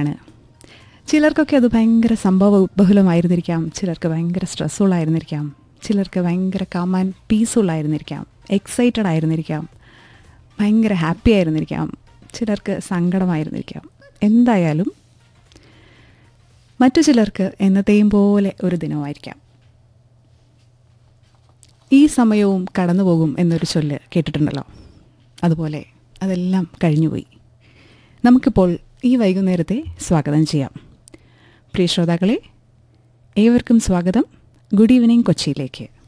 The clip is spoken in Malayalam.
തന്നെയാണ് ചിലർക്കൊക്കെ അത് ഭയങ്കര സംഭവ ബഹുലമായിരുന്നിരിക്കാം ചിലർക്ക് ഭയങ്കര സ്ട്രെസ്ഫുൾ ആയിരുന്നിരിക്കാം ചിലർക്ക് ഭയങ്കര കാം ആൻഡ് പീസ്ഫുൾ ആയിരുന്നിരിക്കാം എക്സൈറ്റഡ് ആയിരുന്നിരിക്കാം ഭയങ്കര ഹാപ്പി ആയിരുന്നിരിക്കാം ചിലർക്ക് സങ്കടമായിരുന്നിരിക്കാം എന്തായാലും മറ്റു ചിലർക്ക് എന്നത്തെയും പോലെ ഒരു ദിനമായിരിക്കാം ഈ സമയവും കടന്നുപോകും എന്നൊരു ചൊല്ല് കേട്ടിട്ടുണ്ടല്ലോ അതുപോലെ അതെല്ലാം കഴിഞ്ഞുപോയി നമുക്കിപ്പോൾ ഈ വൈകുന്നേരത്തെ സ്വാഗതം ചെയ്യാം പ്രിയ ശ്രോതാക്കളെ ഏവർക്കും സ്വാഗതം ഗുഡ് ഈവനിങ് കൊച്ചിയിലേക്ക്